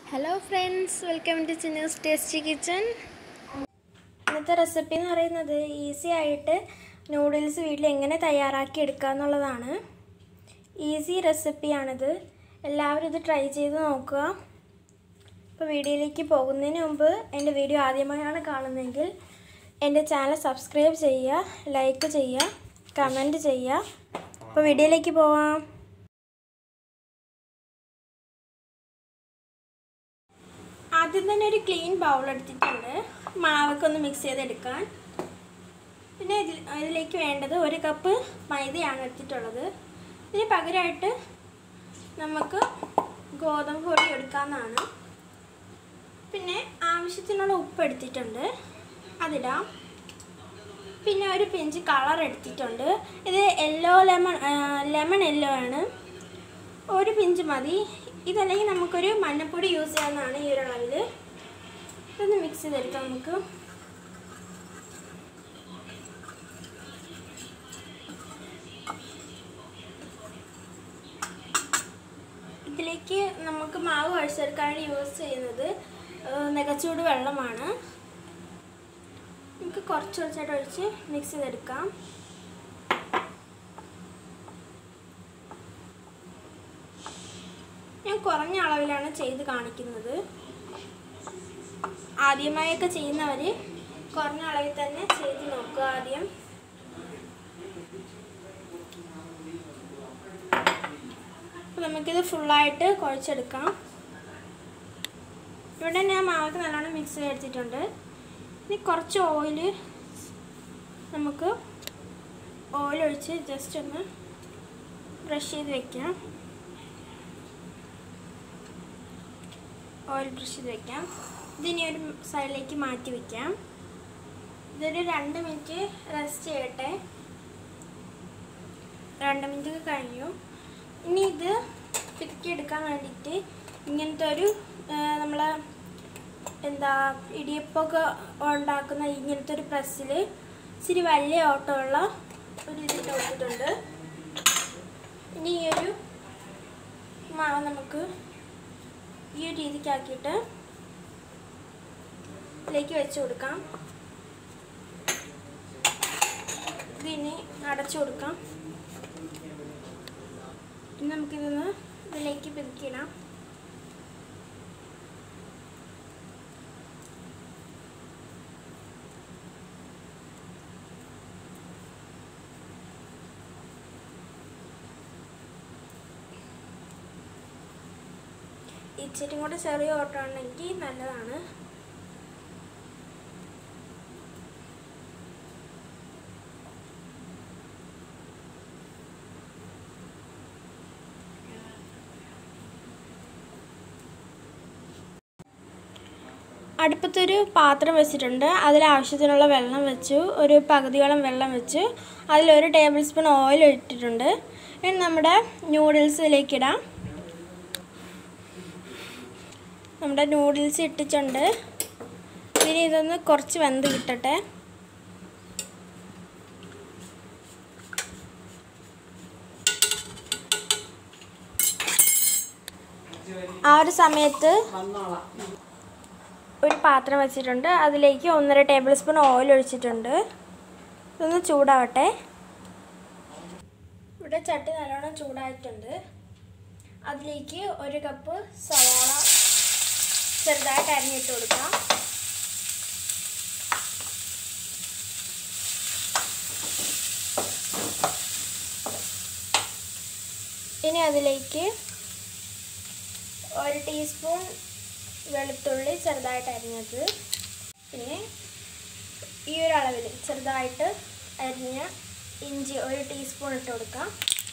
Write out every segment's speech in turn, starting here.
hello friends welcome to Chinnus tasty kitchen ഇന്നത്തെ recipe എന്ന് പറയുന്നത് ഈസി ആയിട്ട് നൂഡിൽസ് വീട്ടിൽ എങ്ങനെ തയ്യാറാക്കി എടുക്കുക എന്നുള്ളതാണ് ഈസി റെസിപ്പിയാണിത് എല്ലാവരും ഇത് ട്രൈ ചെയ്ത് നോക്കുക അപ്പോൾ വീഡിയോയിലേക്ക് പോകുന്നതിന് മുമ്പ് എൻ്റെ വീഡിയോ ആദ്യമായാണ് കാണുന്നതെങ്കിൽ എൻ്റെ ചാനൽ സബ്സ്ക്രൈബ് ചെയ്യുക ലൈക്ക് ചെയ്യുക കമൻറ്റ് ചെയ്യുക അപ്പോൾ വീഡിയോയിലേക്ക് പോവാം ആദ്യം തന്നെ ഒരു ക്ലീൻ ബൗൾ എടുത്തിട്ടുണ്ട് മാവൊക്കെ ഒന്ന് മിക്സ് ചെയ്തെടുക്കാൻ പിന്നെ ഇതിൽ ഇതിലേക്ക് വേണ്ടത് ഒരു കപ്പ് മൈദയാണ് എടുത്തിട്ടുള്ളത് ഇതിന് പകരമായിട്ട് നമുക്ക് ഗോതമ്പ് പൊടി എടുക്കാവുന്നതാണ് പിന്നെ ആവശ്യത്തിനുള്ള ഉപ്പ് എടുത്തിട്ടുണ്ട് അതിടാം പിന്നെ ഒരു പിഞ്ച് കളർ എടുത്തിട്ടുണ്ട് ഇത് യെല്ലോ ലെമൺ ലെമൺ യെല്ലോ ആണ് ഒരു പിഞ്ച് മതി ഇതല്ലെങ്കിൽ നമുക്കൊരു മഞ്ഞൾപ്പൊടി യൂസ് ചെയ്യാവുന്നതാണ് ഈ ഒരു അളവിൽ ഇതൊന്ന് മിക്സ് ചെയ്തെടുക്കാം നമുക്ക് ഇതിലേക്ക് നമുക്ക് മാവ് കുഴച്ചെടുക്കാനായിട്ട് യൂസ് ചെയ്യുന്നത് നെകച്ചൂട് വെള്ളമാണ് നമുക്ക് കുറച്ച് കുറച്ചായിട്ട് ഒഴിച്ച് മിക്സ് ചെയ്തെടുക്കാം ഞാൻ കുറഞ്ഞ അളവിലാണ് ചെയ്ത് കാണിക്കുന്നത് ആദ്യമായൊക്കെ ചെയ്യുന്നവർ കുറഞ്ഞ അളവിൽ തന്നെ ചെയ്ത് നോക്കുക ആദ്യം അപ്പോൾ നമുക്കിത് ഫുള്ളായിട്ട് കുഴച്ചെടുക്കാം ഇവിടെ ഞാൻ മാവൊക്കെ നല്ലോണം മിക്സ് ചെയ്തെടുത്തിട്ടുണ്ട് ഇനി കുറച്ച് ഓയിൽ നമുക്ക് ഓയിൽ ഒഴിച്ച് ജസ്റ്റ് ഒന്ന് ബ്രഷ് ചെയ്ത് വെക്കാം ഓയിൽ ബ്രഷ് ചെയ്ത് വെക്കാം ഇതിനി ഒരു സൈഡിലേക്ക് മാറ്റി വെക്കാം ഇതൊരു രണ്ട് മിനിറ്റ് റെസ്റ്റ് ചെയ്യട്ടെ രണ്ട് മിനിറ്റ് ഒക്കെ കഴിഞ്ഞു ഇനി ഇത് പിതുക്കിയെടുക്കാൻ വേണ്ടിയിട്ട് ഇങ്ങനത്തെ ഒരു നമ്മൾ എന്താ ഇടിയപ്പമൊക്കെ ഉണ്ടാക്കുന്ന ഇങ്ങനത്തെ ഒരു പ്രസ്സിൽ ഇച്ചിരി വലിയ ഓട്ടമുള്ള ഒരു ഇത് കൊടുത്തിട്ടുണ്ട് ഇനി ഈ ഒരു മാവ് നമുക്ക് ഈ ഒരു രീതിക്കാക്കിയിട്ട് ഇതിലേക്ക് വെച്ച് കൊടുക്കാം ഇതിനി അടച്ചു കൊടുക്കാം ഇനി നമുക്കിതൊന്ന് ഇതിലേക്ക് പിതുക്കിയിടാം ഇച്ചിരി കൂടെ ചെറിയ ഓട്ടം ഉണ്ടെങ്കിൽ നല്ലതാണ് അടുപ്പത്തൊരു പാത്രം വെച്ചിട്ടുണ്ട് അതിൽ ആവശ്യത്തിനുള്ള വെള്ളം വെച്ചു ഒരു പകുതിയോളം വെള്ളം വെച്ചു അതിലൊരു ടേബിൾ സ്പൂൺ ഓയിൽ ഇട്ടിട്ടുണ്ട് ഇനി നമ്മുടെ നൂഡിൽസ് ഇതിലേക്കിടാം നമ്മുടെ നൂഡിൽസ് ഇട്ടിട്ടുണ്ട് ഇനി ഇതൊന്ന് കുറച്ച് വെന്ത് കിട്ടട്ടെ ആ ഒരു സമയത്ത് ഒരു പാത്രം വെച്ചിട്ടുണ്ട് അതിലേക്ക് ഒന്നര ടേബിൾ സ്പൂൺ ഓയിൽ ഒഴിച്ചിട്ടുണ്ട് ഇതൊന്ന് ചൂടാവട്ടെ ഇവിടെ ചട്ടി നല്ലോണം ചൂടായിട്ടുണ്ട് അതിലേക്ക് ഒരു കപ്പ് സവാള ചെറുതായിട്ട് അരിഞ്ഞിട്ട് കൊടുക്കാം ഇനി അതിലേക്ക് ഒരു ടീസ്പൂൺ വെളുത്തുള്ളി ചെറുതായിട്ട് അരിഞ്ഞത് പിന്നെ ഈ ഒരു അളവിൽ ചെറുതായിട്ട് അരിഞ്ഞ ഇഞ്ചി ഒരു ടീസ്പൂൺ ഇട്ട് കൊടുക്കാം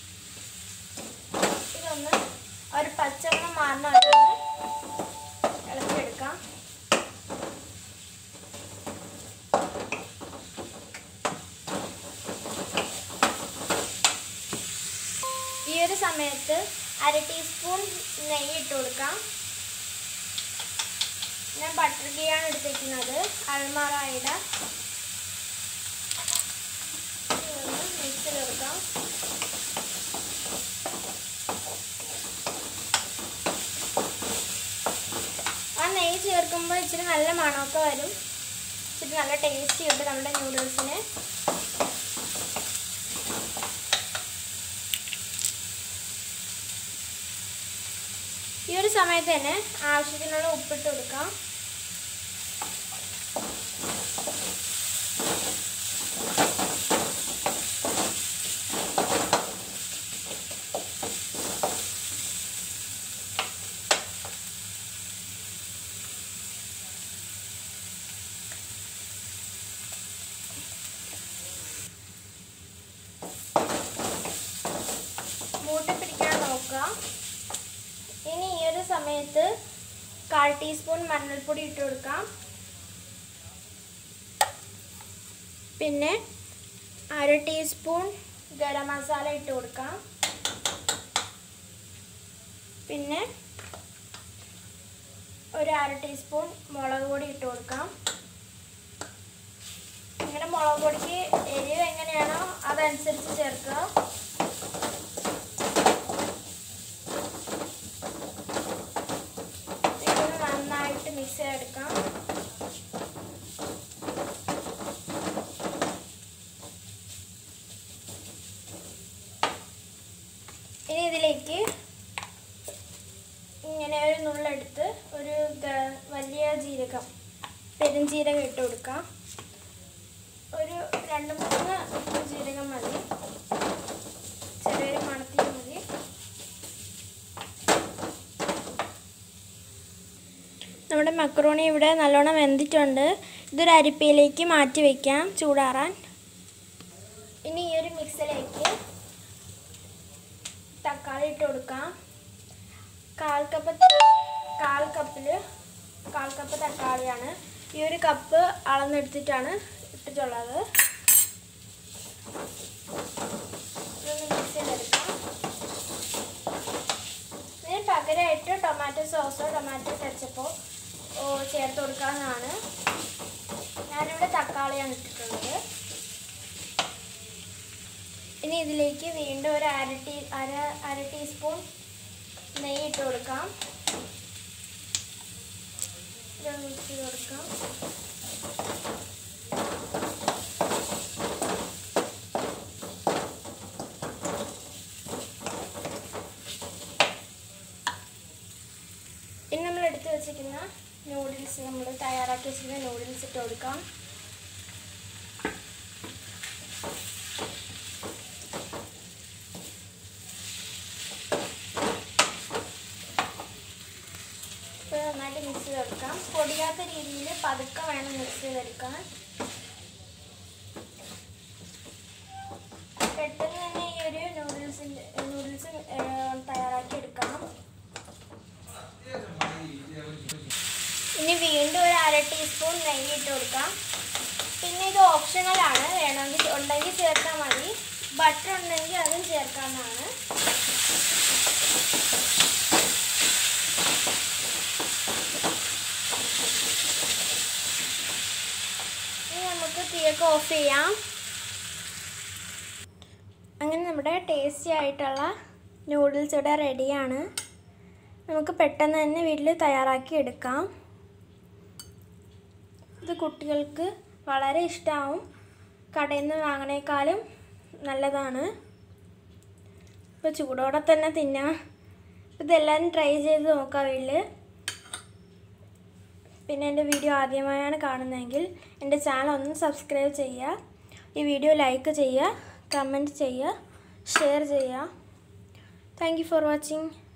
ഇതൊന്ന് ഒരു പച്ചമണം മാറുന്ന വരെ ഇളക്കിയെടുക്കാം ഈ ഒരു സമയത്ത് അര ടീസ്പൂൺ നെയ്യ് ഇട്ട് കൊടുക്കാം ഞാൻ ബട്ടർ ഗീയാണ് എടുത്തിരിക്കുന്നത് അൾമാറായുടെ മിക്സ് ചെയ്ത് കൊടുക്കാം നെയ്യ് ചേർക്കുമ്പോൾ ഇച്ചിരി നല്ല മണമൊക്കെ വരും ഇച്ചിരി നല്ല ടേസ്റ്റി ഉണ്ട് നമ്മുടെ നൂഡിൽസിന് ഈ ഒരു സമയത്ത് തന്നെ ആവശ്യത്തിനുള്ള ഉപ്പിട്ട് കൊടുക്കാം മൂട്ടി പിടിക്കാൻ നോക്കുക ഇനി ഈ ഒരു സമയത്ത് കാൽ ടീസ്പൂൺ മഞ്ഞൾപ്പൊടി ഇട്ട് കൊടുക്കാം പിന്നെ അര ടീസ്പൂൺ ഗരം മസാല ഇട്ട് കൊടുക്കാം പിന്നെ ഒരു അര ടീസ്പൂൺ മുളക് പൊടി ഇട്ട് കൊടുക്കാം നിങ്ങളുടെ മുളക് പൊടിക്ക് എരിവ് എങ്ങനെയാണോ അതനുസരിച്ച് ചേർക്കുക ഇതൊന്ന് നന്നായിട്ട് മിക്സ് ചെയ്തെടുക്കാം ഇനി ഇതിലേക്ക് ഇങ്ങനെ ഒരു നുള്ളെടുത്ത് ഒരു ഗ- വലിയ ജീരകം പെരുംജീരകം ഇട്ട് കൊടുക്കാം ഒരു രണ്ട് മൂന്ന് ജീരകം മതി ചെറിയൊരു മണത്തിൽ മതി നമ്മുടെ മക്രോണി ഇവിടെ നല്ലോണം വെന്തിട്ടുണ്ട് ഇതൊരു അരിപ്പയിലേക്ക് മാറ്റി വയ്ക്കാം ചൂടാറാൻ ഇനി ഈ ഒരു മിക്സിലേക്ക് തക്കാളി ഇട്ട് കൊടുക്കാം കാൽ കപ്പ് കാൽ കപ്പിൽ കാൽ കപ്പ് തക്കാളിയാണ് ഈ ഒരു കപ്പ് അളന്നെടുത്തിട്ടാണ് ഇട്ടിട്ടുള്ളത് ഇതൊന്ന് മിക്സ് ചെയ്തെടുക്കാം ഇതിന് പകരമായിട്ട് ടൊമാറ്റോ സോസോ ടൊമാറ്റോ കെച്ചപ്പോ ഓ, ചേർത്ത് കൊടുക്കാവുന്നതാണ് ഞാനിവിടെ തക്കാളിയാണ് ഇട്ടിട്ടുള്ളത് ഇനി ഇതിലേക്ക് വീണ്ടും ഒരു അര ടീ അര അര ടീസ്പൂൺ നെയ്യ് ഇട്ട് കൊടുക്കാം ഇതൊന്ന് മിക്സ് ചെയ്ത് കൊടുക്കാം ഇനി നമ്മൾ എടുത്ത് വെച്ചിരിക്കുന്ന നൂഡിൽസ് നമ്മൾ തയ്യാറാക്കി വെച്ചിരിക്കുന്ന നൂഡിൽസ് ഇട്ട് കൊടുക്കാം ഇപ്പോൾ നന്നായിട്ട് മിക്സ് ചെയ്തെടുക്കാം പൊടിയാത്ത രീതിയിൽ പതുക്കെ വേണം മിക്സ് ചെയ്തെടുക്കാൻ പെട്ടെന്ന് തന്നെ ഈ ഒരു നൂഡിൽസിൻ്റെ നൂഡിൽസ് തയ്യാറാക്കി എടുക്കാം ഇനി വീണ്ടും ഒരു അര ടീസ്പൂൺ നെയ്യ് ഇട്ട് കൊടുക്കാം പിന്നെ ഇത് ഓപ്ഷണലാണ് വേണമെങ്കിൽ ഉണ്ടെങ്കിൽ ചേർത്താൽ മതി ബട്ടർ ഉണ്ടെങ്കിൽ അതും ചേർക്കാവുന്നതാണ് ഇനി നമുക്ക് തീയൊക്കെ ഓഫ് ചെയ്യാം അങ്ങനെ നമ്മുടെ ടേസ്റ്റി ആയിട്ടുള്ള നൂഡിൽസ് ഇവിടെ റെഡിയാണ് നമുക്ക് പെട്ടെന്ന് തന്നെ വീട്ടിൽ തയ്യാറാക്കി എടുക്കാം ഇത് കുട്ടികൾക്ക് വളരെ ഇഷ്ടമാവും കടയിൽ നിന്ന് വാങ്ങണേക്കാളും നല്ലതാണ് ഇപ്പോൾ ചൂടോടെ തന്നെ തിന്നാം ഇതെല്ലാവരും ട്രൈ ചെയ്ത് നോക്കാം വീട്ടിൽ പിന്നെ എൻ്റെ വീഡിയോ ആദ്യമായാണ് കാണുന്നതെങ്കിൽ എൻ്റെ ചാനൽ ഒന്ന് സബ്സ്ക്രൈബ് ചെയ്യുക ഈ വീഡിയോ ലൈക്ക് ചെയ്യുക കമൻറ്റ് ചെയ്യുക ഷെയർ ചെയ്യുക താങ്ക് യു ഫോർ വാച്ചിങ്